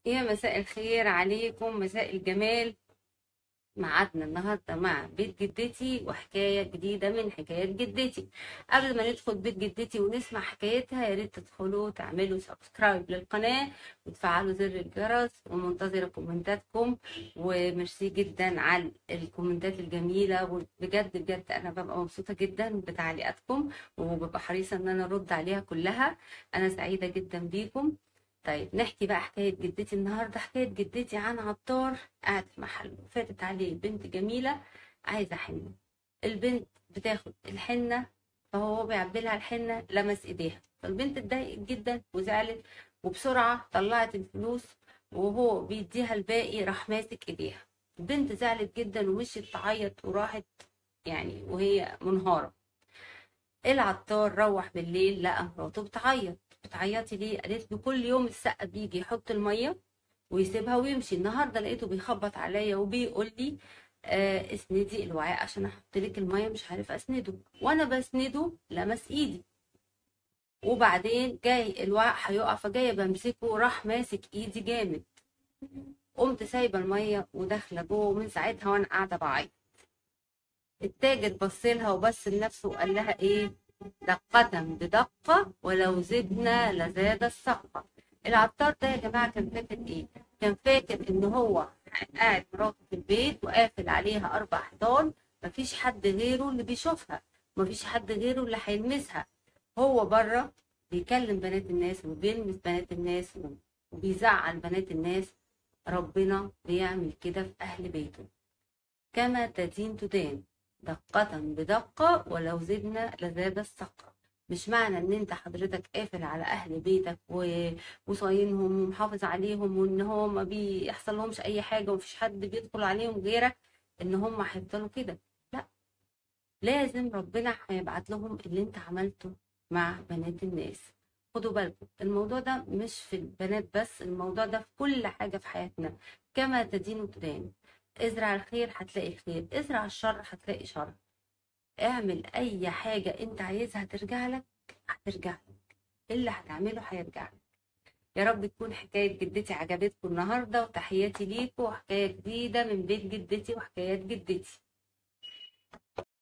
يا مساء الخير عليكم مساء الجمال ميعادنا النهارده مع بيت جدتي وحكايه جديده من حكايات جدتي قبل ما ندخل بيت جدتي ونسمع حكايتها يا ريت تدخلوا تعملوا سبسكرايب للقناه وتفعلوا زر الجرس ومنتظره كومنتاتكم وميرسي جدا على الكومنتات الجميله وبجد بجد انا ببقى مبسوطه جدا بتعليقاتكم وببقى حريصه ان انا ارد عليها كلها انا سعيده جدا بيكم طيب نحكي بقى حكاية جدتي النهاردة حكاية جدتي عن عطار قاعد في محله فاتت عليه بنت جميلة عايزة حنة البنت بتاخد الحنة فهو بيعبي لها الحنة لمس ايديها فالبنت اتضايقت جدا وزعلت وبسرعة طلعت الفلوس وهو بيديها الباقي راح ماسك ايديها البنت زعلت جدا ومشيت تعيط وراحت يعني وهي منهارة العطار روح بالليل لقى مراته بتعيط بتعيطي ليه قالت له كل يوم السقا بيجي يحط الميه ويسيبها ويمشي النهارده لقيته بيخبط عليا وبيقول لي آه اسندي الوعاء عشان احط لك الميه مش عارف اسنده وانا بسنده لمس ايدي وبعدين جاي الوعاء هيقع فجايه بمسكه راح ماسك ايدي جامد قمت سايبه الميه وداخله جوه ومن ساعتها وانا قاعده بعيط التاجر بصلها وبص لنفسه وقال لها ايه دقة بدقة ولو زدنا لزاد السقة العطار ده يا جماعة كان فاكر ايه؟ كان فاكر ان هو قاعد مراته في البيت وقافل عليها اربع حيطان مفيش حد غيره اللي بيشوفها مفيش حد غيره اللي هيلمسها هو بره بيكلم بنات الناس وبيلمس بنات الناس وبيزعل بنات الناس ربنا بيعمل كده في اهل بيته كما تدين تدان دقة بدقة ولو زدنا لزاد السقة مش معنى ان انت حضرتك قافل على اهل بيتك و... وصاينهم ومحافظ عليهم وان هو ما بيحصل لهمش اي حاجة ومفيش حد بيدخل عليهم غيرك ان هم هيفضلوا كده لا لازم ربنا هيبعت لهم اللي انت عملته مع بنات الناس خدوا بالكم الموضوع ده مش في البنات بس الموضوع ده في كل حاجة في حياتنا كما تدين تدان ازرع الخير هتلاقي الخير ازرع الشر هتلاقي شر اعمل اي حاجة انت عايزها ترجع لك هترجع لك اللي هتعمله هيرجع لك يا رب تكون حكاية جدتي عجبتكم النهاردة وتحياتي ليكم وحكاية جديدة من بيت جدتي وحكايات جدتي